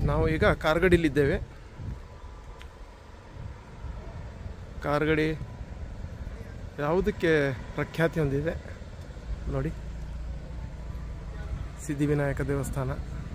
ನಾವು ಈಗ ಕಾರ್ಗಡಿಲಿದ್ದೇವೆ ಕಾರ್ಗಡಿ ಯಾವುದಕ್ಕೆ ಪ್ರಖ್ಯಾತಿ ಹೊಂದಿದೆ ನೋಡಿ ಸಿದ್ಧಿವಿನಾಯಕ ದೇವಸ್ಥಾನ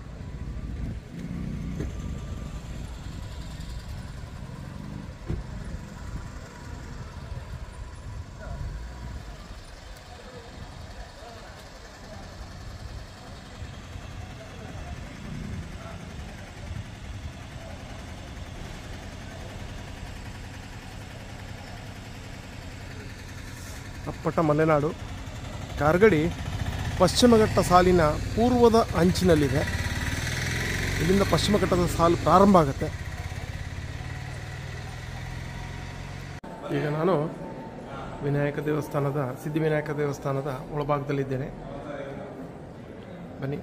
ಅಪ್ಪಟ ಮಲೆನಾಡು ಕಾರ್ಗಡಿ ಪಶ್ಚಿಮ ಘಟ್ಟ ಸಾಲಿನ ಪೂರ್ವದ ಅಂಚಿನಲ್ಲಿದೆ ಇಲ್ಲಿಂದ ಪಶ್ಚಿಮ ಘಟ್ಟದ ಸಾಲು ಪ್ರಾರಂಭ ಆಗುತ್ತೆ ಈಗ ನಾನು ವಿನಾಯಕ ದೇವಸ್ಥಾನದ ಸಿದ್ಧಿವಿನಾಯಕ ದೇವಸ್ಥಾನದ ಒಳಭಾಗದಲ್ಲಿದ್ದೇನೆ ಬನ್ನಿ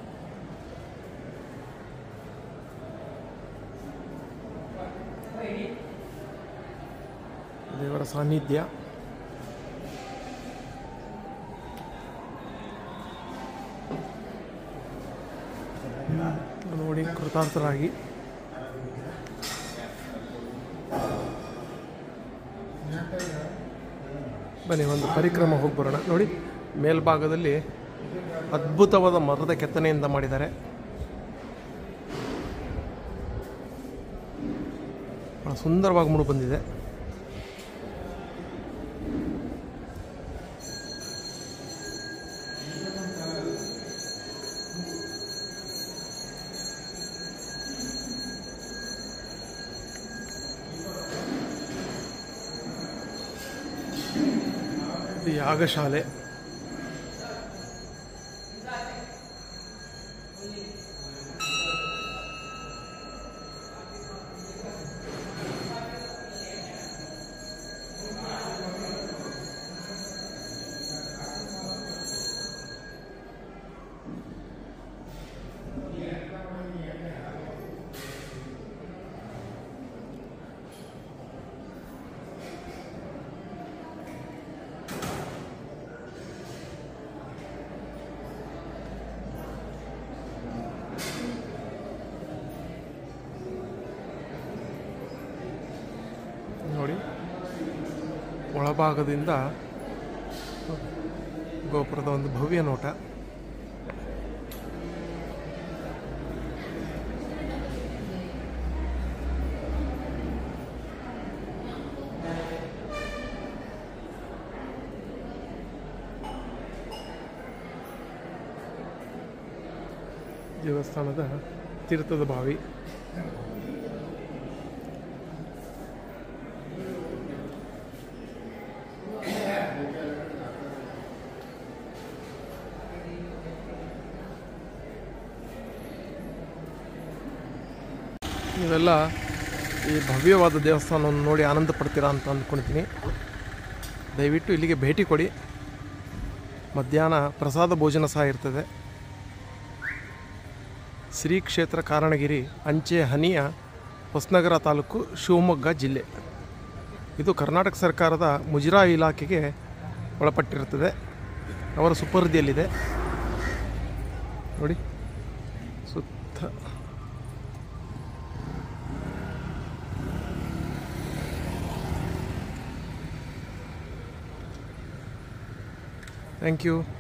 ದೇವರ ಸಾನ್ನಿಧ್ಯ ನೋಡಿ ಕೃತಾರ್ಥರಾಗಿ ಬನ್ನಿ ಒಂದು ಪರಿಕ್ರಮ ಹೋಗಿ ಬರೋಣ ನೋಡಿ ಮೇಲ್ಭಾಗದಲ್ಲಿ ಅದ್ಭುತವಾದ ಮರದ ಕೆತ್ತನೆಯಿಂದ ಮಾಡಿದ್ದಾರೆ ಬಹಳ ಸುಂದರವಾಗಿ ಮೂಡಿ ಬಂದಿದೆ ಇದು ಯಾಗಶಾಲೆ ನೋಡಿ ಒಳಭಾಗದಿಂದ ಗೋಪುರದ ಒಂದು ಭವ್ಯ ನೋಟ ದೇವಸ್ಥಾನದ ತೀರ್ಥದ ಬಾವಿ ನೀವೆಲ್ಲ ಈ ಭವ್ಯವಾದ ದೇವಸ್ಥಾನವನ್ನು ನೋಡಿ ಆನಂದ ಪಡ್ತೀರಾ ಅಂತ ಅಂದ್ಕೊಳ್ತೀನಿ ದಯವಿಟ್ಟು ಇಲ್ಲಿಗೆ ಭೇಟಿ ಕೊಡಿ ಮಧ್ಯಾಹ್ನ ಪ್ರಸಾದ ಭೋಜನ ಸಹ ಇರ್ತದೆ ಶ್ರೀ ಕ್ಷೇತ್ರ ಕಾರಣಗಿರಿ ಅಂಚೆ ಹನಿಯ ಹೊಸನಗರ ತಾಲೂಕು ಶಿವಮೊಗ್ಗ ಜಿಲ್ಲೆ ಇದು ಕರ್ನಾಟಕ ಸರ್ಕಾರದ ಮುಜರಾ ಇಲಾಖೆಗೆ ಒಳಪಟ್ಟಿರುತ್ತದೆ ಅವರ ಸುಪರ್ದಿಯಲ್ಲಿದೆ ನೋಡಿ ಸುತ್ತ ಥ್ಯಾಂಕ್ ಯು